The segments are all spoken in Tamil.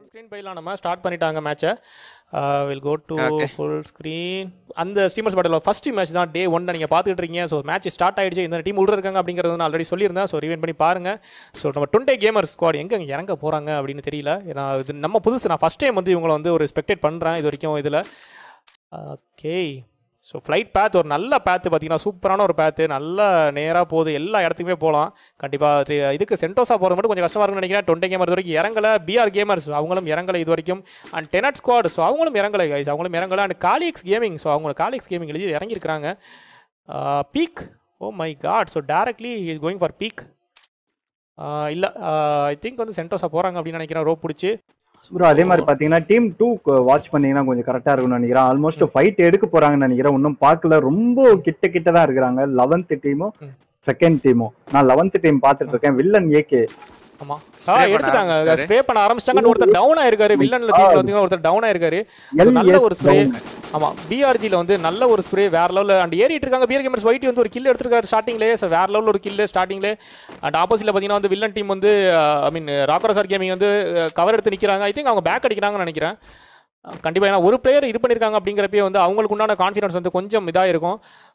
ஸ்க்ரீன் போயிடலாம் நம்ம ஸ்டார்ட் பண்ணிட்டாங்க மேட்சை will go to Okay. Full screen அந்த ஸ்டீமர்ஸ் பேட்டில் ஃபஸ்ட் மேட்ச் தான் டே ஒன்னை நீங்கள் பார்த்துட்டு இருக்கீங்க ஸோ மேட்ச் ஸ்டார்ட் ஆயிடுச்சு இந்த டீம் உள்ள இருக்காங்க அப்படிங்கிறது நான் ஆல்ரெடி சொல்லியிருந்தேன் ஸோ ரிவைன் பண்ணி பாருங்க ஸோ நம்ம டுண்டே கேமர் ஸ்குவாட் எங்கே இறங்க போகிறாங்க அப்படின்னு தெரியல ஏன்னா இது நம்ம புதுசு நான் ஃபஸ்ட் டைம் வந்து இவங்களை வந்து ஒரு ஸ்பெக்டேட் பண்ணுறேன் இது வரைக்கும் இதில் ஓகே ஸோ ஃப்ளைட் பேத் ஒரு நல்ல பேத்து பார்த்தீங்கன்னா சூப்பரான ஒரு பேத்து நல்லா நேராக போகுது எல்லா இடத்துக்குமே போகலாம் கண்டிப்பாக இதுக்கு சென்டோஸா போகிறது மட்டும் கொஞ்சம் கஷ்டமாக இருக்கும்னு நினைக்கிறேன் டுவெண்ட்டி கேமர் இது வரைக்கும் இறங்கல பிஆர் கேமர்ஸ் அவங்களும் இறங்கலை இது வரைக்கும் அண்ட் டெனட் ஸ்குவாட் ஸோ அவங்களும் இறங்கலை கைஸ் அவங்களும் இறங்கல அண்ட் காலிக்ஸ் கேமிங் ஸோ அவங்க காலிக்ஸ் கேமிங் எழுதி இறங்கியிருக்கிறாங்க peak oh my God so directly is going for peak இல்லை ஐ திங்க் வந்து சென்டோஸா போகிறாங்க அப்படின்னு நினைக்கிறேன் ரோப் பிடிச்சி ப்ரோ அதே மாதிரி பாத்தீங்கன்னா டீம் டூ வாட்ச் பண்ணீங்கன்னா கொஞ்சம் கரெக்டா இருக்கும்னு நினைக்கிறேன் ஆல்மோஸ்ட் ஃபைட் எடுக்க போறாங்கன்னு நினைக்கிறேன் இன்னும் பார்க்கல ரொம்ப கிட்ட கிட்ட தான் இருக்கிறாங்க லெவன்த் டீமும் ம். செகண்ட் டீமும் நான் லெவன்த் டீம் பார்த்துட்டு இருக்கேன் வில்லன் ஏகே ஆமாம் ஆ Spray பண்ண எடுத்துட்டாங்க ஆரம்பிச்சிட்டாரு. ஸ்ப்ரே பண்ண ஆரம்பிச்சிட்டாங்க ஒருத்தர் டவுன் ஆயிருக்காரு வில்லன்ல டீம்ல வந்து ஒருத்தர் டவுன் ஆயிருக்காரு எல் நல்ல ஒரு எஸ் ஸ்ப்ரே ஆமா பிஆர்ஜில வந்து நல்ல ஒரு ஸ்ப்ரே வேற லெவலில் அண்ட் ஏறிட்டு இருக்காங்க பிஆர் கேமர்ஸ் ஒயிட் வந்து ஒரு கில் எடுத்திருக்காரு ஸ்டார்டிங்லேயே ஸோ வேற லெவலில் ஒரு கில் ஸ்டார்டிங்லே அண்ட் ஆப்போசிட்ல பார்த்தீங்கன்னா வந்து வில்லன் டீம் வந்து ஐ மீன் ராக்கரசார் கேமிங் வந்து கவர் எடுத்து நிற்கிறாங்க ஐ திங்க் அவங்க பேக் அடிக்கிறாங்கன்னு நினைக்கிறேன் கண்டிப்பாக ஏன்னா ஒரு பிளேயர் இது பண்ணியிருக்காங்க அப்படிங்கிறப்பே வந்து அவங்களுக்கு உண்டான கான்ஃபிடன்ஸ் வந்து கொஞ்சம் இதாக இருக்கும்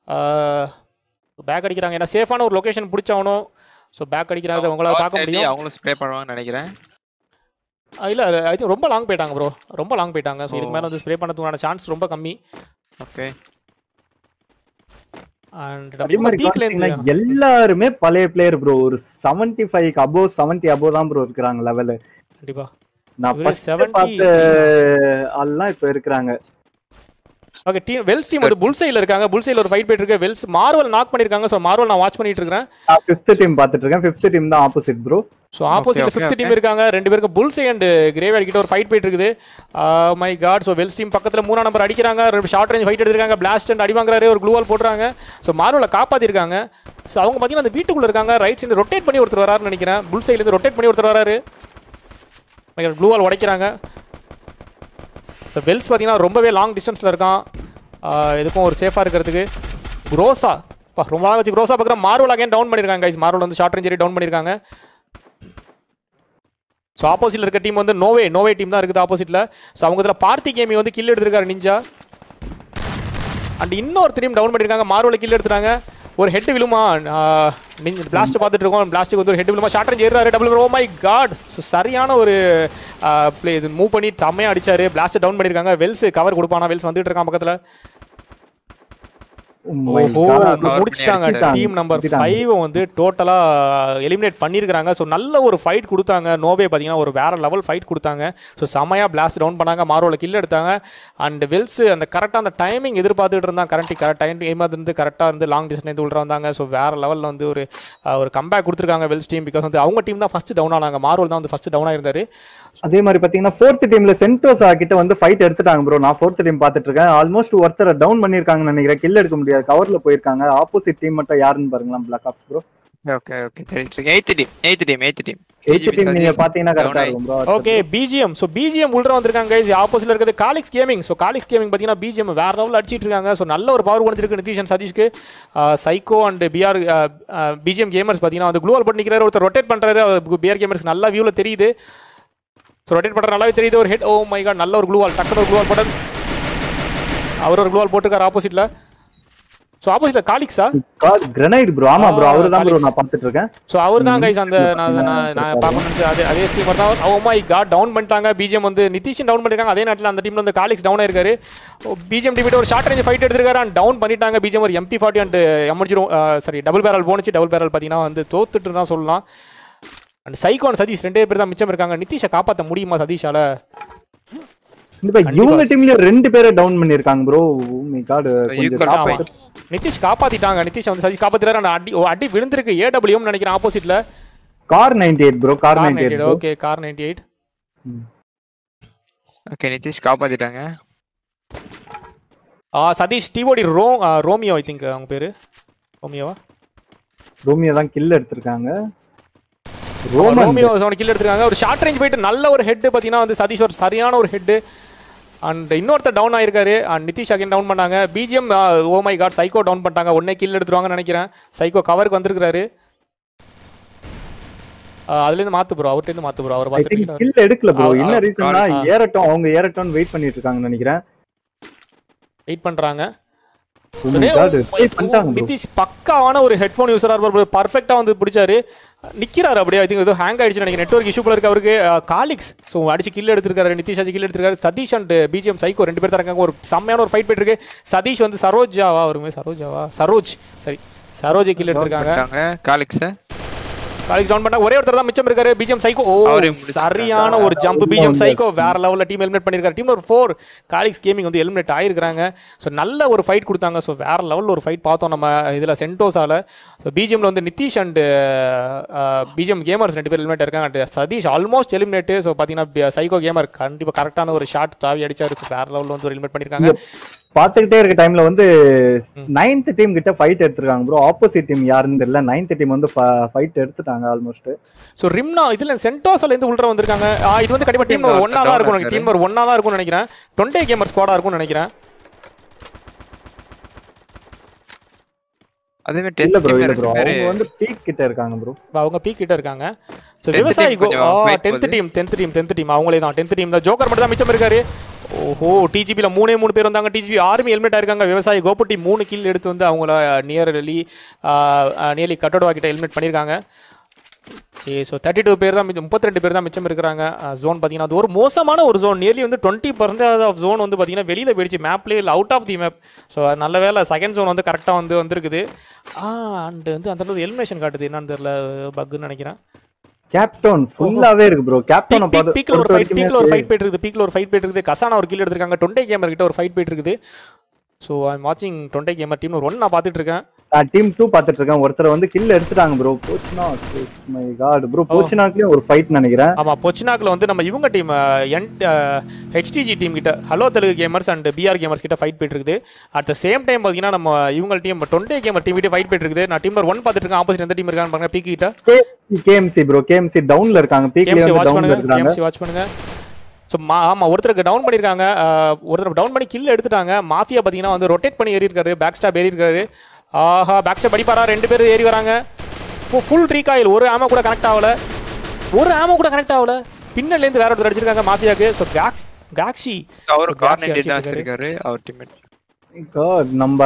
பேக் அடிக்கிறாங்க ஏன்னா சேஃபான ஒரு லொகேஷன் பிடிச்சவனும் ஸோ பேக் அடிக்கிறாங்க உங்களால் பார்க்க தேடி முடியும் அவங்களும் ஸ்ப்ரே பண்ணுவாங்கன்னு நினைக்கிறேன் இல்லை ஐ திங்க் ரொம்ப லாங் போயிட்டாங்க ப்ரோ ரொம்ப லாங் போயிட்டாங்க ஸோ இதுக்கு ஓ. மேலே வந்து ஸ்ப்ரே பண்ணதுக்கான சான்ஸ் ரொம்ப கம்மி ஓகே அண்ட் அதே மாதிரி பீக்லேருந்து பாத்தீங்கன்னா எல்லாருமே பழைய பிளேயர் ப்ரோ ஒரு seventy five above seventy above தான் ப்ரோ இருக்கிறாங்க லெவல் கண்டிப்பா நான் இவரு first 70 பார்த்த ஆள்லாம் இப்ப இருக்கிறாங்க ஓகே டீம் வெல்ஸ் டீம் வந்து புல் சைடில் இருக்காங்க புல் சைடில் ஒரு ஃபைட் போயிட்டு இருக்கு வெல்ஸ் மார்வல் நாக் பண்ணியிருக்காங்க ஸோ மார்வல் நான் வாட்ச் பண்ணிட்டு இருக்கேன் ஃபிஃப்த் டீம் பார்த்துட்டு இருக்கேன் ஃபிஃப்த் டீம் தான் ஆப்போசிட் ப்ரோ ஸோ ஆப்போசிட்ல okay, ஃபிஃப்த் okay. டீம் இருக்காங்க ரெண்டு பேருக்கு புல்சை அண்ட் கிரேவேட் கிட்ட ஒரு ஃபைட் போயிட்டு இருக்குது my God so Wells team பக்கத்தில் மூணாம் நம்பர் அடிக்கிறாங்க ரெண்டு ஷார்ட் ரேஞ்ச் ஃபைட் எடுத்திருக்காங்க பிளாஸ்ட் அண்ட் அடி வாங்குறாரு ஒரு க்ளூவால் போடுறாங்க ஸோ மார்வலை காப்பாற்றிருக்காங்க ஸோ அவங்க பார்த்தீங்கன்னா அந்த வீட்டுக்குள்ள இருக்காங்க ரைட் சைடு ரொட்டேட் பண்ணி ஒருத்தர் வராருன்னு நினைக்கிறேன் புல் சைட்லேருந்து ரொட்டேட் பண்ணி ஒருத்தர் வராரு க்ளூவால் உடைக்கிறாங்க ஸோ வெல்ஸ் பார்த்தீங்கன்னா ரொம்பவே லாங் டிஸ்டன்ஸில் இருக்கான் ஆஹ் இதுக்கும் ஒரு சேஃபாக இருக்கிறதுக்கு க்ரோஸா பா ரொம்ப நாள் வச்சு க்ரோஸா பார்க்குறேன் மார்வல் அகைன் டவுன் பண்ணியிருக்காங்க கைஸ் மார்வல் வந்து ஷார்ட் ரேஞ்சரி டவுன் பண்ணியிருக்காங்க ஸோ ஆப்போசிட்டில் இருக்க டீம் வந்து நோவே நோவே டீம் தான் இருக்குது ஆப்போசிட்டில் ஸோ அவங்க இதில் பார்த்தி கேமி வந்து கில் எடுத்திருக்காரு நிஞ்சா அண்ட் இன்னொரு டீம் டவுன் பண்ணியிருக்காங்க மார்வலில் கில் எடுத்துட்டாங்க ஒரு ஹெட் விழுமா நீங்க பிளாஸ்ட் பார்த்துட்டு இருக்கோம் பிளாஸ்ட்டுக்கு வந்து ஒரு ஹெட் விழுமா ஷார்ட் ரேஞ்ச் ஏறாரு double oh my God so சரியான ஒரு ப்ளே இது மூவ் பண்ணி செம்மையாக அடிச்சாரு பிளாஸ்ட் டவுன் பண்ணியிருக்காங்க வெல்ஸ் கவர் கொடுப்பானா வெல்ஸ் வந்துட்டு இருக்கான் பக்கத்தில் ஓஹோ God. முடிச்சிட்டாங்க சுத்திட்டாங்க, டீம் நம்பர் சுத்திட்டாங்க. ஃபைவ் வந்து டோட்டலாக எலிமினேட் பண்ணியிருக்காங்க ஸோ நல்ல ஒரு ஃபைட் கொடுத்தாங்க நோவே பார்த்தீங்கன்னா ஒரு வேற லெவல் ஃபைட் கொடுத்தாங்க ஸோ செமையாக பிளாஸ்ட் டவுன் பண்ணாங்க மாரோவில் கில் எடுத்தாங்க அண்ட் வெல்ஸ் அந்த கரெக்டாக அந்த டைமிங் எதிர்பார்த்துட்டு இருந்தாங்க கரண்டி கரெக்ட் டைம் எய்மாக இருந்து கரெக்டாக இருந்து லாங் டிஸ்டன்ஸ் உள்ள வந்தாங்க ஸோ வேற லெவலில் வந்து ஒரு அஹ், ஒரு கம்பேக் கொடுத்துருக்காங்க வெல்ஸ் டீம் பிகாஸ் வந்து அவங்க டீம் தான் ஃபஸ்ட்டு டவுன் ஆனாங்க மாரோல் தான் வந்து ஃபஸ்ட்டு டவுன் ஆயிருந்தாரு அதே மாதிரி பாத்தீங்கன்னா ஃபோர்த் டீம்ல சென்டோசா கிட்ட வந்து ஃபைட் எடுத்துட்டாங்க ப்ரோ நான் ஃபோர்த் டீம் பார்த்துட்டு இருக்கேன் ஆல்மோஸ்ட் ஒருத்தரை டவுன் பண்ணிருக்காங்கன்னு நினைக்கிறேன் கில் எடுக்க முடியாது கவர்ல போயிருக்காங்க ஆப்போசிட் டீம் மட்டும் யாருன்னு பாருங்களேன் Black Ops bro okay okay தெரிஞ்சு eighth team eighth team eighth team eighth team நீங்க பாத்தீங்கன்னா கரெக்டா down இருக்கும் bro okay BGM so BGM உள்ள வந்திருக்காங்க கைஸ் ஆப்போசிட்ல இருக்கிறது Calix gaming so Calix gaming பார்த்தீங்கன்னா பிஜிஎம் வேற லெவலில் அடிச்சிட்டு இருக்காங்க ஸோ நல்ல ஒரு பவர் கொடுத்துருக்கு நிதிஷன் சதீஷ்க்கு Psycho and PR BGM gamers பார்த்தீங்கன்னா வந்து க்ளூவல் பண்ணி நிற்கிறாரு ஒருத்தர் ரொட்டேட் பண்ணுறாரு பிஆர் கேமர்ஸ் நல்லா வியூவில் தெரியுது ஸோ ரொட்டேட் பண்ணுற நல்லாவே தெரியுது ஒரு ஹெட் ஓ மை காட் நல்ல ஒரு க்ளூவால் டக்குனு ஒரு க்ளூவால் போட்டு அவர் ஒரு க்ளூவால் போட்டுருக்காரு ஆப்போசிட்டில் ஸோ ஆப்போசிட்டில் காலிக்ஸா கிரனைட் ப்ரோ ஆமா ப்ரோ ஆ, அவரு தான் ப்ரோ Alex. நான் பார்த்துட்டு இருக்கேன் ஸோ அவர் தான் கைஸ் அந்த ம். நான் நான் நான் பார்க்க நினச்சேன் அதே அதே ஸ்ட்ரீமர் தான் ஓ மை காட் டவுன் பண்ணிட்டாங்க பிஜிஎம் வந்து நிதிஷன் டவுன் பண்ணிருக்காங்க அதே நேரத்தில் அந்த டீமில் வந்து காலிக்ஸ் டவுன் ஆயிருக்காரு பிஜிஎம் டீம் ஒரு ஷார்ட் ரேஞ்ச் ஃபைட் எடுத்திருக்காரு அண்ட் டவுன் பண்ணிட்டாங்க பிஜிஎம் ஒரு எம்பி ஃபார்ட்டி அண்ட் எமர்ஜி சாரி டபுள் பேரல் போனுச்சு டபுள் பேரல் பார்த்தீங்கன்னா வந்து தோத்துட்டு தான் சொல்லலாம் அண்ட் சைகோன் சதீஷ் ரெண்டே பேர் தான் மிச்சம் இருக்காங்க நிதிஷை காப்பாற்ற முடியுமா சதீஷால இப்ப இவங்க டீம்ல ரெண்டு பேரை டவுன் பண்ணிருக்காங்க ப்ரோ மை காட் you கொஞ்சம் got காப்பாத்து. point. நிதிஷ் காப்பாத்திட்டாங்க நிதிஷ் வந்து சதீஷ் காப்பாத்திட்டாரு அந்த அடி ஓ, அடி விழுந்திருக்கு ஏடபிள்யூம் நினைக்கிறேன் ஆப்போசிட்ல Kar ninety eight bro Kar ninety eight okay Kar ninety eight okay Nitish காப்பாத்திட்டாங்க சதீஷ் டிஓடி ரோ ரோமியோ ஐ திங்க் அவங்க பேரு ரோமியோவா ரோமியோ தான் கில் எடுத்திருக்காங்க ரோமன் ரோமியோ அவனை கில் எடுத்துருக்காங்க ஒரு ஷார்ட் ரேஞ்ச் போயிட்டு நல்ல ஒரு ஹெட் பார்த்தீங்கன்னா வந்து சதீஷ் ஒரு சரியான ஒரு ஹெட் அண்ட் இன்னொருத்தர் டவுன் ஆயிருக்காரு அண்ட் நிதிஷ் அகைன் டவுன் பண்ணாங்க BGM oh my God Psycho down பண்ணிட்டாங்க உடனே கில் எடுத்துருவாங்கன்னு நினைக்கிறேன் சைக்கோ கவருக்கு வந்திருக்காரு அதுல இருந்து மாத்து ப்ரோ அவர்ட்ட இருந்து மாத்து ப்ரோ அவர் ஐ திங்க் பாத்துட்டு கில் எடுக்கல ப்ரோ ஆ, என்ன ஆ, ரீசன்னா ஆ. ஏறட்டும் அவங்க ஏறட்டும் வெயிட் பண்ணிட்டு இருக்காங்கன்னு நினைக்கிறேன் வெயிட் பண்றாங்க Oh my God, try பண்ணிட்டாங்க bro. நிதிஷ் பக்காவான ஒரு ஹெட்ஃபோன் யூஸரா இருப்பார் பர்ஃபெக்டா வந்து பிடிச்சாரு நிக்கிறாரு அப்படியே ஐ திங்க் ஏதோ ஹேங் ஆயிடுச்சு நினைக்கிறேன் நெட்வொர்க் இஷ்யூ போல இருக்கு அவருக்கு காலிக்ஸ் ஸோ அடிச்சு கில் எடுத்திருக்காரு நிதிஷ் அடிச்சு கில் எடுத்திருக்காரு சதீஷ் அண்ட் பிஜிஎம் சைக்கோ ரெண்டு பேர் தான் இருக்காங்க ஒரு செம்மையான ஒரு ஃபைட் போயிட்டு இருக்கு சதீஷ் வந்து சரோஜாவா வருமே சரோஜாவா சரோஜ் சரி சரோஜை கில் எடுத்திருக்காங்க பண்ணிட்டாங்க காலிக்ஸ காலேஜ் டவுன் பண்ணா ஒரே ஒருத்தர் தான் மிச்சம் இருக்காரு பிஜிஎம் சைக்கோ ஓ அவரே முடிச்சிட்டாரு. சரியான ஒரு ஜம்ப் பிஜிஎம் சைக்கோ வேற லெவலில் டீம் எலிமினேட் பண்ணிருக்காரு டீம் ஒரு ஃபோர் காலிக்ஸ் கேமிங் வந்து எலிமினேட் ஆயிருக்காங்க ஸோ நல்ல ஒரு ஃபைட் கொடுத்தாங்க ஸோ வேற லெவலில் ஒரு ஃபைட் பார்த்தோம் நம்ம இதில் சென்டோஸால ஸோ பிஜிஎம்ல வந்து நிதிஷ் அண்ட் பிஜிஎம் கேமர்ஸ் ரெண்டு பேர் எலிமினேட் இருக்காங்க and Satish almost eliminate so பார்த்தீங்கன்னா சைக்கோ கேமர் கண்டிப்பாக கரெக்டான ஒரு ஷாட் சாவி அடிச்சாரு ஸோ வேற லெவலில் வந்து ஒரு எலிமினேட் பண்ணியிருக்காங்க பாத்துக்கிட்டே இருக்க டைம்ல வந்து நைன்த் டீம் கிட்ட ஃபைட் எடுத்திருக்காங்க ப்ரோ ஆப்போசிட் டீம் யாருன்னு தெரியல நைன்த் டீம் வந்து ஃபைட் எடுத்துட்டாங்க ஆல்மோஸ்ட் ஸோ ரிம்னா இதில் சென்டோஸ்ல இருந்து உள்ள வந்திருக்காங்க ஆ, இது வந்து கண்டிப்பாக டீம் Team ஒன்னா தான் down இருக்கும் இருக்காரு. டீம் ஒன்னா தான் இருக்கும்னு நினைக்கிறேன் டொண்டே கேமர் ஸ்குவாடா இருக்கும்னு நினைக்கிறேன் அதே மாதிரி இல்ல டென்த் ப்ரோ டீம் இல்ல ப்ரோ ரெண்டு பேரு அவங்க வந்து பீக் கிட்ட இருக்காங்க ப்ரோ இப்ப அவங்க பீக் கிட்ட இருக்காங்க so Tenth Vivasayi team go கொஞ்சம் fight டென்த் போகுது. Team tenth team tenth team அவங்களே தான் டென்த் டீம் தான் ஜோக்கர் மட்டும் தான் மிச்சம் இருக்காரு ஓஹோ டிஜிபியில் மூணே மூணு பேர் வந்தாங்க டிஜிபி ஆர்மி ஹெல்மெட் ஆயிருக்காங்க விவசாயி கோபுட்டி மூணு கில் எடுத்து வந்து அவங்கள நியர்லி நியர்லி கட்டோடுவா கிட்ட ஹெல்மெட் பண்ணியிருக்காங்க ஓகே ஸோ தேர்ட்டி டூ பேர் தான் மிச்சம் முப்பத்தி ரெண்டு பேர் தான் மிச்சம் இருக்கிறாங்க ஜோன் பார்த்தீங்கன்னா அது ஒரு மோசமான ஒரு ஜோன் நியர்லி வந்து டுவெண்ட்டி பர்சன்டேஜ் ஆஃப் ஜோன் வந்து பார்த்தீங்கன்னா வெளியில் போயிடுச்சு மேப்லேயே இல்லை out of the map so நல்ல வேலை செகண்ட் ஜோன் வந்து கரெக்டாக வந்து வந்திருக்குது ஆ அண்ட் வந்து அந்த அளவு எலிமினேஷன் காட்டுது என்னன்னு தெரியல பக்குன்னு நினைக்கிறேன் கேப்டவுன் ஃபுல்லாவே இருக்கு ப்ரோ கேப்டவுனை பீக் பீக்ல ஒரு ஃபைட் பீக்ல ஒரு பார்த்து ஃபைட் போயிட்டு இருக்குது பீக்ல ஒரு ஃபைட் போயிட்டு இருக்குது கசானா ஒரு கில் எடுத்திருக்காங்க டொண்டே கேமர் கிட்ட ஒரு ஃபைட் போயிட்டு இருக்குது ஸோ ஐம் வாட்சிங் டொண்டே கேமர் டீம் ஒரு ஒன் நான் பார்த்துட்டு இருக்கேன் டீம் டூ பாத்துட்டு இருக்கேன் ஒருத்தர் வந்து கில் எடுத்துட்டாங்க ப்ரோ போச்சுனா மை காட் ப்ரோ போச்சுனாக்லயும் ஒரு ஃபைட் நினைக்கிறேன் ஆமா பொச்சினாக்கில் வந்து நம்ம இவங்க டீம் என் ஹெச்டிஜி டீம் கிட்ட hello Telugu gamers and PR gamers கிட்ட ஃபைட் போயிட்டு இருக்குது அட் த சேம் டைம் பார்த்தீங்கன்னா நம்ம இவங்க டீம் டொண்டே கேமர் டீம் கிட்ட ஃபைட் போயிட்டு இருக்குது நான் டீம் ஒன் பார்த்துட்டு இருக்கேன் ஆப்போசிட் எந்த டீம் இருக்கான்னு பாருங்க பீக் கிட்ட கேஎம்சி ப்ரோ கேஎம்சி டவுன்ல இருக்காங்க பீக்ல கேஎம்சி வந்து வாட்ச் டவுன்ல பண்ணுங்க இருக்காங்க கேஎம்சி வாட்ச் பண்ணுங்க ஸோ மா ஆமாம் ஒருத்தருக்கு டவுன் பண்ணியிருக்காங்க அஹ், ஒருத்தர் டவுன் பண்ணி கில் எடுத்துட்டாங்க மாஃபியா பார்த்தீங்கன்னா வந்து ரொட்டேட் பண்ணி ஏறி இருக்காரு பேக் ஸ்டாப் ஏறி இருக்காரு ஆஹா பேக் ஸ்டாப் அடிப்பாரா ரெண்டு பேர் ஏறி வராங்க ஃபுல் ரீகாயில் ஒரு ஆமோ கூட கனெக்ட் ஆகல ஒரு ஆமோ கூட கனெக்ட் ஆகல பின்னலேருந்து வேற ஒருத்தர் அடிச்சிருக்காங்க மாஃபியாக்கு ஸோ கேக்ஸ் கேக்ஸி அவர் So, கார் Galaxy நைன்டி தான் அடிச்சிருக்காரு. வச்சிருக்காரு அவர் டீம்மேட் God, நம்ம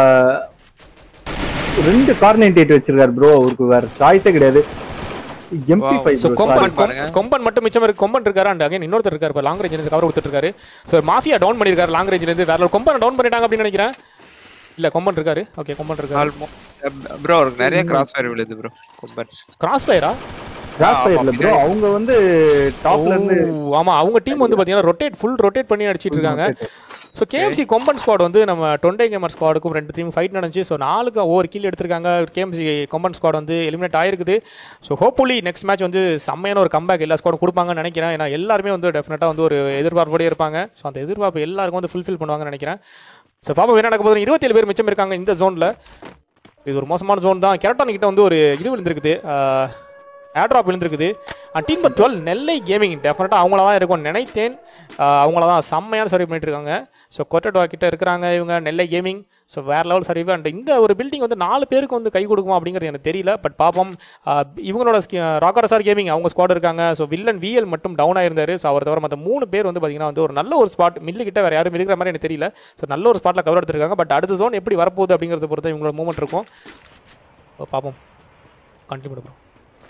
ரெண்டு கார் நைன்டி எயிட் வச்சிருக்காரு ப்ரோ அவருக்கு வேற சாய்ஸே கிடையாது எம்பி Wow. ஃபைவ் ஸோ கொம்பன் பாருங்க. கொம்பன் மட்டும் மிச்சம் இருக்கு கொம்பன் இருக்காரு அண்ட் அகைன் இன்னொருத்தர் இருக்காரு இப்போ லாங் ரேஞ்சில் கவர் கொடுத்துட்டு இருக்காரு ஸோ மாஃபியா டவுன் பண்ணியிருக்காரு லாங் ரேஞ்சிலேருந்து வேற கொம்பன் டவுன் பண்ணிட்டாங்க அப்படின்னு நினைக்கிறேன் இல்லை கொம்பன் இருக்காரு ஓகே கொம்பன் இருக்காரு ஆல்மோஸ்ட் ப்ரோ அவருக்கு நிறைய கிராஸ் ஃபயர் விழுது ப்ரோ கொம்பன் கிராஸ் ஃபயரா கிராஸ் ஆமா, ஃபயர்ல ப்ரோ பின்னாடி. அவங்க வந்து டாப்ல இருந்து ஓ, ஆமா அவங்க டீம் வந்து பாத்தீங்கன்னா ரொட்டேட் ஃபுல் ரொட்டேட் பண்ணி அடிச்சிட்டு இருக்காங்க ஸோ கேஎம்சி கொம்பன் ஸ்குவாட் வந்து நம்ம டொண்டே கேமர் ஸ்குவாடுக்கும் ரெண்டு டீம் ஃபைட் நடந்துச்சு ஸோ நாலுக்கு ஒவ்வொரு கீழ் எடுத்திருக்காங்க கேஎம்சி கொம்பன் ஸ்குவாட் வந்து எலிமினேட் ஆயிருக்குது ஸோ ஹோப்ஃபுல்லி நெக்ஸ்ட் மேட்ச் வந்து செம்மையான ஒரு கம்பேக் எல்லா ஸ்குவாடும் கொடுப்பாங்கன்னு நினைக்கிறேன் ஏன்னா எல்லாருமே வந்து டெஃபினட்டாக வந்து ஒரு எதிர்பார்ப்போடய இருப்பாங்க ஸோ அந்த எதிர்பார்ப்பு எல்லாருக்கும் வந்து ஃபுல்ஃபில் பண்ணுவாங்கன்னு நினைக்கிறேன் ஸோ பாப்பா என்ன நடக்க போகுது இருபத்தேழு பேர் மிச்சம் இருக்காங்க இந்த ஜோனில் இது ஒரு மோசமான ஜோன் தான் கெரட்டான் கிட்ட வந்து ஒரு இது விழுந்திருக்குது ஏர்ட்ராப் விழுந்திருக்குது and team number twelve Nellai gaming டெஃபினட்டாக அவங்கள தான் இருக்கும் நினைத்தேன் ஆஹ் அவங்கள தான் செம்மையான சர்வீஸ் பண்ணிட்டு இருக்காங்க ஸோ கொட்டடா கிட்ட இருக்கிறாங்க இவங்க நெல்லை கேமிங் ஸோ வேற லெவல் சர்வீஸ் அண்ட் இந்த ஒரு பில்டிங் வந்து நாலு பேருக்கு வந்து கை கொடுக்குமா அப்படிங்கிறது எனக்கு தெரியல பட் பாப்போம் ஆஹ் இவங்களோட ராக்கர் சார் கேமிங் அவங்க ஸ்குவாட் இருக்காங்க ஸோ வில்லன் விஎல் மட்டும் டவுன் ஆயிருந்தாரு ஸோ அவர் தவிர மற்ற மூணு பேர் வந்து பார்த்தீங்கன்னா வந்து ஒரு நல்ல ஒரு ஸ்பாட் மில்லு கிட்ட வேற யாரும் இருக்கிற மாதிரி எனக்கு தெரியல ஸோ நல்ல ஒரு ஸ்பாட்டில் கவர் எடுத்திருக்காங்க பட் அடுத்த ஜோன் எப்படி வரப்போகுது அப்படிங்கிறத பொறுத்து இவங்களோட மூவ்மெண்ட் இருக்கும் So, பார்ப்போம் கண்டினியூ பண்ணுறோம்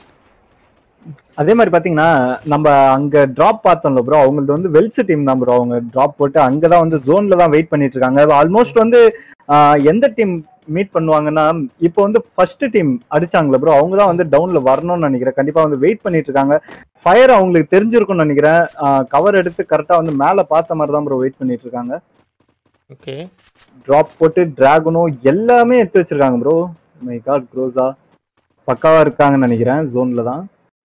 அதே மாதிரி பாத்தீங்கன்னா நம்ம அங்க டிராப் பார்த்தோம்ல ப்ரோ அவங்களது வந்து வெல்ஸ் டீம் தான் ப்ரோ அவங்க டிராப் போட்டு அங்கதான் வந்து ஜோன்ல தான் வெயிட் பண்ணிட்டு இருக்காங்க ஆல்மோஸ்ட் வந்து ஆஹ், எந்த டீம் மீட் பண்ணுவாங்கன்னா இப்போ வந்து ஃபர்ஸ்ட் டீம் அடிச்சாங்களே ப்ரோ அவங்க தான் வந்து டவுன்ல வரணும்னு நினைக்கிறேன் கண்டிப்பா வந்து வெயிட் பண்ணிட்டு இருக்காங்க ஃபயர் அவங்களுக்கு தெரிஞ்சிருக்கும்னு நினைக்கிறேன் கவர் எடுத்து கரெக்டா வந்து மேல பார்த்த மாதிரி தான் ப்ரோ வெயிட் பண்ணிட்டு இருக்காங்க ஓகே டிராப் போட்டு டிராகனும் எல்லாமே எடுத்து வச்சிருக்காங்க ப்ரோ மை காட் க்ரோஸா பக்காவா இருக்காங்கன்னு நினைக்கிறேன் ஜோன்ல தான்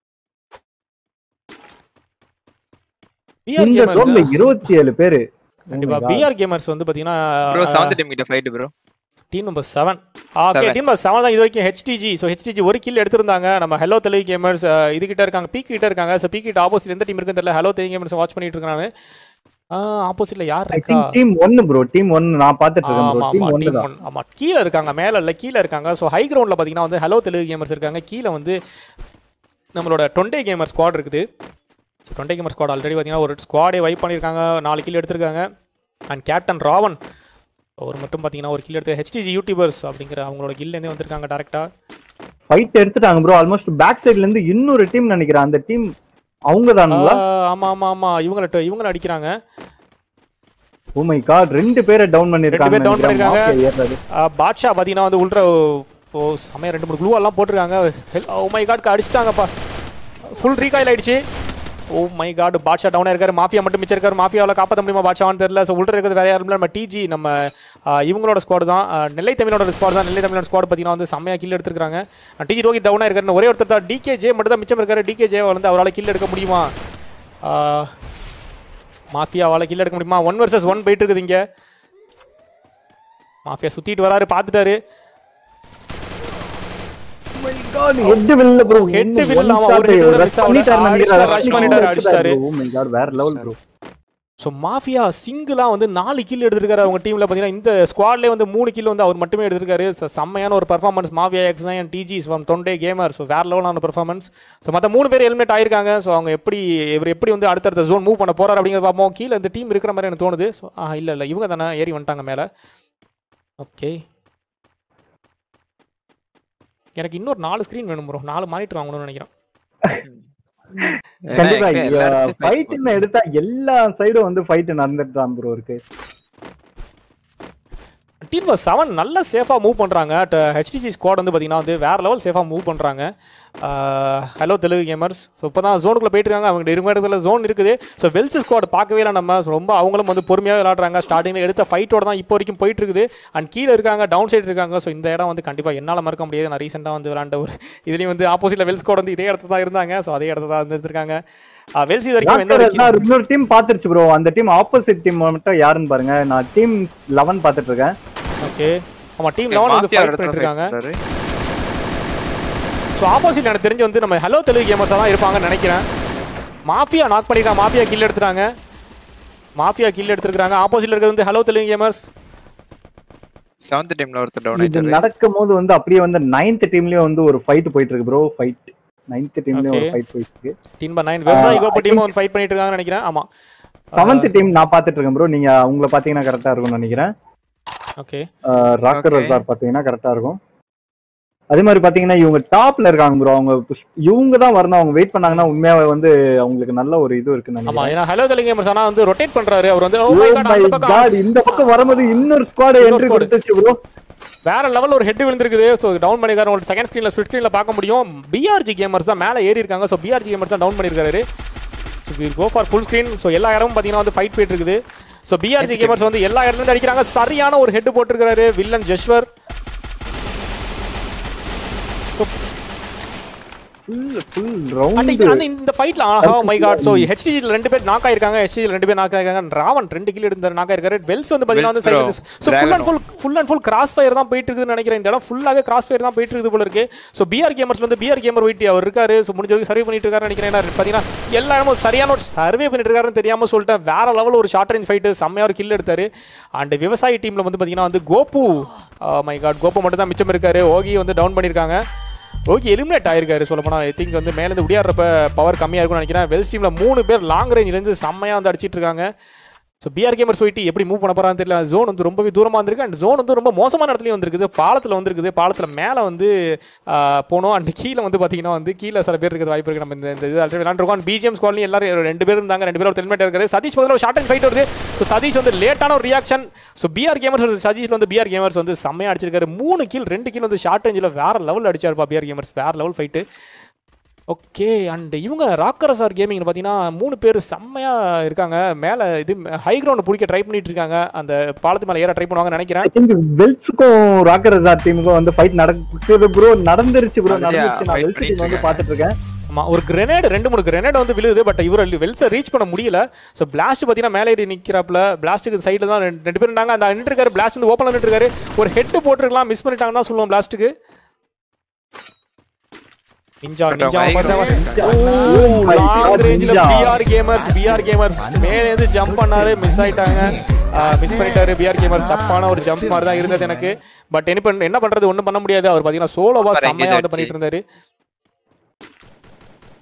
பிஆர் இந்த கேமர்ஸ் ஜோன்ல இருபத்தி ஏழு பேரு கண்டிப்பா Oh my God. PR gamers வந்து ப்ரோ பார்த்தீங்கன்னா செவன்த் டீம் கிட்ட fight bro team number seven okay Seven. Team number seven தான் இது வரைக்கும் ஹெச்டிஜி ஸோ ஹெச்டிஜி ஒரு கில் எடுத்திருந்தாங்க நம்ம ஹலோ தெலுங்கு கேமர்ஸ் இது கிட்ட இருக்காங்க பீக் கிட்ட இருக்காங்க ஸோ பீக் கிட்ட ஆப்போசிட் எந்த டீம் இருக்குன்னு தெரியல ஹலோ தெலுங்கு கேமர்ஸ் வாட்ச் பண்ணிட்டு இருக்காங்க ஆப்போசிட்ல யார் ஐ இருக்கா திங்க் டீம் ஒன்னு ப்ரோ டீம் ஒன்னு நான் பாத்துட்டு இருக்கேன் ஆமா ப்ரோ ஆமா டீம் ஒன்னு டீம் தான் ஒன் ஆமா கீழே இருக்காங்க மேல இல்ல கீழே இருக்காங்க ஸோ ஹை கிரவுண்ட்ல பாத்தீங்கன்னா வந்து ஹலோ தெலுங்கு கேமர்ஸ் இருக்காங்க கீழே வந்து நம்மளோட டொண்டே கேமர் ஸ்குவாட் இருக்குது ஸோ டொண்டே கேமர் ஸ்குவாட் ஆல்ரெடி பார்த்தீங்கன்னா ஒரு ஸ்குவாடே வைப் பண்ணியிருக்காங்க நாலு கில் எடுத்திருக்காங்க அண்ட் கேப்டன் ராவன் அவர் மட்டும் பார்த்தீங்கன்னா ஒரு கில் எடுத்து ஹெச்டிஜி யூடியூபர்ஸ் அப்படிங்கிற அவங்களோட கில்லேருந்தே வந்திருக்காங்க டேரெக்டாக ஃபைட் எடுத்துட்டாங்க ப்ரோ ஆல்மோஸ்ட் பேக் சைடுல இருந்து இன்னொரு டீம் நினைக்கிறேன் அந்த டீம் அவங்க தானுங்களா ஆமாம் ஆமாம் ஆமாம் இவங்கள இவங்கள அடிக்கிறாங்க ஓ மை காட் ரெண்டு பேரை டவுன் பண்ணிருக்காங்க பேர் down நினைக்கிறேன். பண்ணிருக்காங்க. Mafia ஏறுறது. ஆஹ் பாட்ஷா பார்த்தீங்கன்னா வந்து உள்ள ஓ செமையா ரெண்டு மூணு க்ளூ எல்லாம் போட்டிருக்காங்க ஓ மை காட்க்கு அடிச்சிட்டாங்கப்பா ஃபுல் ரீகாயில் ஆயிடுச்சு ஓ மை காட் பாட்ஷா டவுனாக இருக்காரு மாஃபியா மட்டும் மிச்சம் இருக்காரு மாஃபியாவில் காப்பாற்ற முடியுமா பாட்ஷாவான்னு தெரியல ஸோ உள்ள இருக்கிறது வேற யாரும் இல்லை நம்ம டிஜி நம்ம ஆஹ் இவங்களோட ஸ்குவாட் தான் ஆஹ் நெல்லை தமிழோட ஸ்குவாட் தான் நெல்லை தமிழோட ஸ்குவாட் பார்த்தீங்கன்னா வந்து செம்மையாக கில் எடுத்துருக்காங்க டிஜி ரோஹித் டவுனாக இருக்காரு ஒரே ஒருத்தர் தான் டிகே ஜே மட்டும் தான் மிச்சம் இருக்காரு டிகே ஜே வந்து அவரால் கில் எடுக்க முடியுமா ஆஹ் மாஃபியாவால் கில் எடுக்க முடியுமா ஒன் வர்சஸ் ஒன் போயிட்டு இருக்குது இங்கே மாஃபியா சுற்றிட்டு வராரு பார்த்துட்டாரு Oh my God, head வெளில bro. Head இன்னும் வெளில, one ஆமா, shot ஒரு head கூட rush miss ஆகல. பண்ணிட்டாருன்னு அடிச்சிட்டாரு, நினைக்கிறேன். rush பண்ணிட்டாரு, அடிச்சிட்டாரு. Oh my God, வேற level bro. ஸோ மாஃபியா சிங்கிளாக வந்து நாலு கில் எடுத்திருக்காரு அவங்க டீமில் பார்த்தீங்கன்னா இந்த ஸ்குவாட்லேயே வந்து மூணு கில் வந்து அவர் மட்டுமே எடுத்திருக்காரு ஸோ செம்மையான ஒரு பர்ஃபார்மன்ஸ் மாஃபியா எக்ஸ் நைன் டிஜிஸ் ஃப்ரம் தொண்டே கேமர் ஸோ வேற லெவலான பர்ஃபார்மன்ஸ் ஸோ மற்ற மூணு பேர் ஹெல்மெட் ஆயிருக்காங்க ஸோ அவங்க எப்படி இவர் எப்படி வந்து அடுத்தடுத்த ஜோன் மூவ் பண்ண போறாரு அப்படிங்கிறத பார்ப்போம் கீழே இந்த டீம் இருக்கிற மாதிரி எனக்கு தோணுது ஸோ ஆ இல்லை இல்லை இவங்க தானே ஏறி வந்துட்டாங்க மேலே ஓகே எனக்கு இன்னொரு நாலு ஸ்க்ரீன் வேணும் ப்ரோ நாலு மானிட்டர் வாங்கணும்னு நினைக்கிறேன் ஏன்னா கண்டிப்பா எங்க எல்லா இடத்துலயும் fight ஃபைட்னு எடுத்தா எல்லா சைடும் வந்து ஃபைட் நடந்துட்டு தான் ப்ரோ இருக்கு டீம் செவன் நல்ல சேஃபாக மூவ் பண்ணுறாங்க ஹெச்டிஜி ஸ்குவாட் வந்து பார்த்தீங்கன்னா வந்து வேறு லெவல் சேஃபாக மூவ் பண்ணுறாங்க ஹலோ தெலுங்கு கேமர்ஸ் ஸோ இப்போ தான் ஜோனுக்குள்ளே போயிட்டு இருக்காங்க அவங்க இருக்க இடத்துல ஜோன் இருக்குது ஸோ வெல்ஸ் ஸ்குவாட் பார்க்கவே இல்லை நம்ம So, ரொம்ப அவங்களும் வந்து பொறுமையாக விளாட்றாங்க ஸ்டார்டிங்கில் எடுத்த ஃபைட்டோட தான் இப்போ வரைக்கும் போயிட்டு இருக்குது அண்ட் கீழே இருக்காங்க டவுன் சைடு இருக்காங்க ஸோ இந்த இடம் வந்து கண்டிப்பாக என்னால் மறக்க முடியாது நான் ரீசெண்டாக வந்து விளாண்ட ஒரு இதுலேயும் வந்து ஆப்போசிட்டில் வெல்ஸ் ஸ்குவாட் வந்து இதே இடத்துல தான் இருந்தாங்க ஸோ அதே இடத்துல தான் இருந்திருக்காங்க வெல்ஸ் இது வரைக்கும் எந்த ஒரு Doctor, நான் இன்னொரு டீம் பாத்துருச்சு ப்ரோ அந்த டீம் ஆப்போசிட் டீம் மட்டும் யாருன்னு பாருங்க நான் டீம் லெவன் பாத்துட்டு இருக்கேன் ஓகே ஆமாம் டீம் லெவன் வந்து Mafia ஃபைட் இடத்துல பண்ணிட்டு இருக்காங்க fight பண்றாரு. ஸோ ஆப்போசிட் எனக்கு தெரிஞ்சு வந்து நம்ம ஹலோ தெலுங்கு கேமர்ஸாக தான் இருப்பாங்கன்னு நினைக்கிறேன் மாஃபியா நாக் பண்ணிருக்காங்க மாஃபியா கில் எடுத்துட்டாங்க மாஃபியா கில் எடுத்துருக்காங்க ஆப்போசிட்ல இருக்கிறது வந்து ஹலோ தெலுங்கு கேமர்ஸ் செவன்த் டீம்ல ஒருத்தர் டவுன் இது ஆயிட்டாரு நடக்கும் போது வந்து அப்படியே வந்து நைன்த் டீம்லயே வந்து ஒரு ஃபைட் போயிட்டு இருக்கு ப்ரோ ஃபைட் நைன்த் டீம்லயே ஒரு Okay. ஃபைட் போயிட்டு இருக்கு team by nine Vivasayi I கோப்ப think- டீம் வந்து ஃபைட் பண்ணிட்டு இருக்காங்கன்னு நினைக்கிறேன் ஆமா செவன்த் டீம் நான் பாத்துட்டு இருக்கேன் ப்ரோ நீங்க உங்களை பாத்தீங்கன்னா கரெக்டா இருக்கும்னு நினைக்கிறேன் ஓகே ராக்கர் Okay. ரசார் பாத்தீங்கன்னா கரெக்டா இருக்கும் அதே மாதிரி பாத்தீங்கன்னா இவங்க டாப்ல இருக்காங்க ப்ரோ அவங்க push- இவங்க தான் வரணும் அவங்க வெயிட் பண்ணாங்கன்னா உண்மையாவே வந்து அவங்களுக்கு நல்ல ஒரு இது இருக்குன்னு ஆமா நினைக்கிறேன் ஏன்னா ஹலோ தெலுங்கு கேமர்ஸ் ஆனா வந்து ரொட்டேட் பண்றாரு அவர் வந்து oh Oh my God, my அந்த பக்கம் God, இந்த பக்கம் வரும்போது இன்னொரு ஸ்குவாட் இன்னொரு என்ட்ரி squad. கொடுத்துச்சு ப்ரோ வேற லெவல் ஒரு ஹெட் விழுந்திருக்குது ஸோ டவுன் பண்ணிருக்காரு உங்களுக்கு செகண்ட் ஸ்க்ரீன்ல ஸ்பிட் ஸ்க்ரீன்ல பார்க்க முடியும் பிஆர்ஜி கேமர்ஸ் தான் மேலே ஏறி இருக்காங்க ஸோ பிஆர்ஜி கேமர்ஸ் தான் டவுன் பண்ணிருக்காரு go for full screen so எல்லா இடமும் பார்த்தீங்கன்னா வந்து ஃபைட் போயிட்டு இருக்குது ஸோ பிஆர்ஜி கேமர்ஸ் வந்து எல்லா இடத்துல இருந்து அடிக்கிறாங்க சரியான ஒரு ஹெட் போட்டிருக்காரு villain Jeswar full full and round இந்த- அந்த இந்த ஃபைட்ல ஆஹா மை காட் ஸோ ஹெச்டிஜியில் ரெண்டு பேர் நாக் ஆயிருக்காங்க ஹெச்டிஜியில் ரெண்டு பேர் நாக் ஆயிருக்காங்க ராவன் ரெண்டு கிலோ இருந்தார் நாக் ஆயிருக்காரு வெல்ஸ் வந்து பார்த்தீங்கன்னா வந்து Wells side bro. So full and Dragon. Full full and full cross fire தான் போயிட்டு இருக்குதுன்னு நினைக்கிறேன் இந்த இடம் ஃபுல்லாகவே கிராஸ் ஃபயர் தான் போயிட்டு இருக்குது போல இருக்கு ஸோ பிஆர் கேமர்ஸ் வந்து பிஆர் கேமர் வெயிட் அவர் இருக்காரு ஸோ முடிஞ்ச வரைக்கும் சர்வே பண்ணிட்டு இருக்காருன்னு நினைக்கிறேன் ஏன்னா பார்த்தீங்கன்னா எல்லா இடமும் சரியான ஒரு சர்வே பண்ணிட்டு இருக்காருன்னு தெரியாம சொல்லிட்டேன் வேற லெவல் ஒரு ஷார்ட் ரேஞ்ச் ஃபைட்டு செம்மையா ஒரு கில் எடுத்தாரு அண்ட் விவசாயி டீம்ல வந்து பார்த்தீங்கன்னா வந்து கோபு மை காட் கோபு மட்டும் தான் மிச்சம் இருக்காரு ஓகி வந்து டவுன் பண்ணியிருக்காங்க ஓகே எலிமினேட் ஆயிருக்காரு சொல்ல போனால் ஐ திங்க் வந்து மேலேருந்து உடையாடுறப்ப பவர் கம்மியாக இருக்கும்னு நினைக்கிறேன் வெல்ஸ் டீமில் மூணு பேர் லாங் ரேஞ்சிலேருந்து செம்மையாக வந்து அடிச்சிட்டு இருக்காங்க ஸோ பிஆர் கேமர் போயிட்டு எப்படி மூவ் பண்ண போறான்னு தெரியல ஜோன் வந்து ரொம்பவே தூரமாக வந்திருக்கு அண்ட் ஜோன் வந்து ரொம்ப மோசமான இடத்துலையும் வந்திருக்குது பாலத்தில் வந்திருக்குது பாலத்தில் மேலே வந்து ஆஹ், போனோம் அண்ட் கீழே வந்து பார்த்தீங்கன்னா வந்து கீழே சில பேர் இருக்கிறது வாய்ப்பு இருக்குது நம்ம இந்த இந்த இது ஆல்ரெடி விளாண்டுருக்கோம் அண்ட் பிஜிஎம் ஸ்குவாட்லையும் எல்லாரும் ரெண்டு பேர் இருந்தாங்க ரெண்டு பேரும் ஒரு ஹெல்மெட் இருக்காரு சதீஷ் பதில் ஷார்ட் அண்ட் ஃபைட் வருது ஸோ சதீஷ் வந்து லேட்டான ஒரு ரியாக்ஷன் ஸோ பிஆர் கேமர்ஸ் வந்து சதீஷ் வந்து பிஆர் கேமர்ஸ் வந்து செம்மையாக அடிச்சிருக்காரு மூணு கீல் ரெண்டு கீல் வந்து ஷார்ட் ரேஞ்சில் வேற லெவல் அடிச்சாருப்பா பிஆர் கேமர்ஸ் வேற லெவல் ஃபைட்டு ஓகே அண்ட் இவங்க ராக்கர் சார் கேமிங் பார்த்தீங்கன்னா மூணு பேர் செம்மையாக இருக்காங்க மேலே இது ஹை கிரவுண்ட் பிடிக்க ட்ரை பண்ணிட்டு இருக்காங்க அந்த பாலத்து மேலே ஏற ட்ரை பண்ணுவாங்கன்னு நினைக்கிறேன் ஐ திங்க் வெல்ஸ்க்கும் ராக்கர் ரசார் டீமுக்கும் வந்து ஃபைட் நடக்குது ப்ரோ நடந்துருச்சு ப்ரோ Already நடந்துருச்சு நான் fight வெல்ஸ் டீம் பண்ணிட்டு வந்து பாத்துட்டு இருக்கேன் ஆமாம் ஒரு கிரெனேட் ரெண்டு மூணு கிரெனேட் வந்து விழுது பட் இவர் வெல்ஸை ரீச் பண்ண முடியல ஸோ பிளாஸ்ட் பார்த்தீங்கன்னா மேலே ஏறி நிற்கிறாப்புல பிளாஸ்ட்டுக்கு சைடில் தான் ரெண்டு ரெண்டு பேர் இருந்தாங்க அந்த நின்றுருக்காரு பிளாஸ்ட் வந்து ஓப்பனில் நின்றுருக்காரு ஒரு ஹெட் போட்டிருக்கலாம் மிஸ் பண்ணிட்டாங்கன்னு தான் சொல்லுவோம் பிளாஸ்ட்டுக்கு நிஞ்சா But நிஞ்சா அவங்க பார்த்தா Oh my லாங் God, ரேஞ்சில் Ninja. PR gamers PR gamers மேலேருந்து ஜம்ப் பண்ணாரு மிஸ் ஆயிட்டாங்க மிஸ் பண்ணிட்டாரு பிஆர் கேமர்ஸ் தப்பான ஒரு ஜம்ப் மாதிரி தான் இருந்தது எனக்கு பட் என்ன பண்ண என்ன பண்றது ஒன்றும் பண்ண முடியாது அவர் பார்த்தீங்கன்னா சோலோவா Super செம்மையா வந்து engage பண்ணிட்டு இருந்தாரு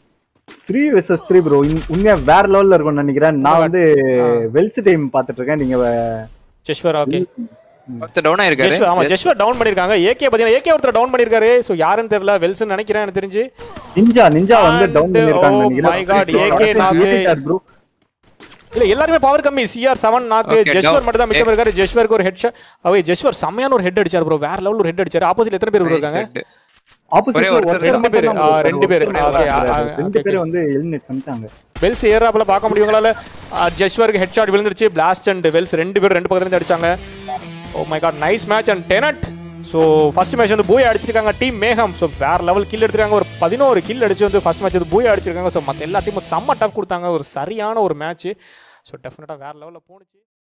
த்ரீ வெர்சஸ் த்ரீ ப்ரோ உண்மையா வேற லெவல்ல இருக்கும்னு நினைக்கிறேன் நான் வந்து ஆ. வெல்ஸ் டைம் பாத்துட்டு இருக்கேன் நீங்க ஜெஷ்வர் ஓகே ஒருத்தர் டவுன் ஆயிருக்காரு ஜெஷ்வர் ஆமா ஜெஷ்வர் டவுன் பண்ணிருக்காங்க ஏகே பாத்தீங்கன்னா ஏகே ஒருத்தர் டவுன் பண்ணிருக்காரு சோ யாருன்னு தெரியல வெல்சன் நினைக்கிறேன் எனக்கு தெரிஞ்சு நிஞ்சா நிஞ்சா வந்து And, டவுன் பண்ணிருக்காங்க oh my God, AK knock. ப்ரோ இல்ல எல்லாருமே பவர் கம்மி CR seven knock Okay, Jeshwar down. மட்டும் தான் மிச்சம் இருக்காரு ஜெஷ்வருக்கு ஒரு ஹெட் ஷாட் அவை ஜெஷ்வர் செம்மையான ஒரு ஹெட் அடிச்சாரு ப்ரோ வேற லெவல் ஒரு ஹெட் அடிச்சாரு ஆப்போசிட்ல எத்தனை பேர் bro இருக்காங்க ஆப்போசிட்ல ஒரே ஒருத்தர் ஒருத்தர் ரெண்டு பேரு, மட்டும் ஆ, தான் bro ரெண்டு பேரு. ஒருத்தர் Okay, ஆ, தான் ஆ, bro. ரெண்டு okay, பேரும் வந்து எலிமினேட் பண்ணிட்டாங்க வெல்ஸ் ஏறாப்புல பார்க்க முடியுங்களால ஜெஷ்வருக்கு ஹெட் ஷாட் விழுந்துருச்சு பிளாஸ்ட் அண்ட் வெல்ஸ் ரெண்டு பேரும் ரெண்டு பக்கத்துல இருந்து அடிச்சாங்க oh my God nice match and டெனட் ஸோ ஃபர்ஸ்ட் மேட்ச் வந்து பூய் அடிச்சிருக்காங்க டீம் மேகம் ஸோ வேற லெவல் கில் எடுத்திருக்காங்க ஒரு பதினோரு கில் அடிச்சு வந்து ஃபர்ஸ்ட் மேட்ச் வந்து பூய் அடிச்சிருக்காங்க ஸோ மற்ற எல்லா டீமும் செம்ம டஃப் கொடுத்தாங்க ஒரு சரியான ஒரு மேட்ச் ஸோ டெஃபினட்டாக வேற லெவலில் போணுச்சு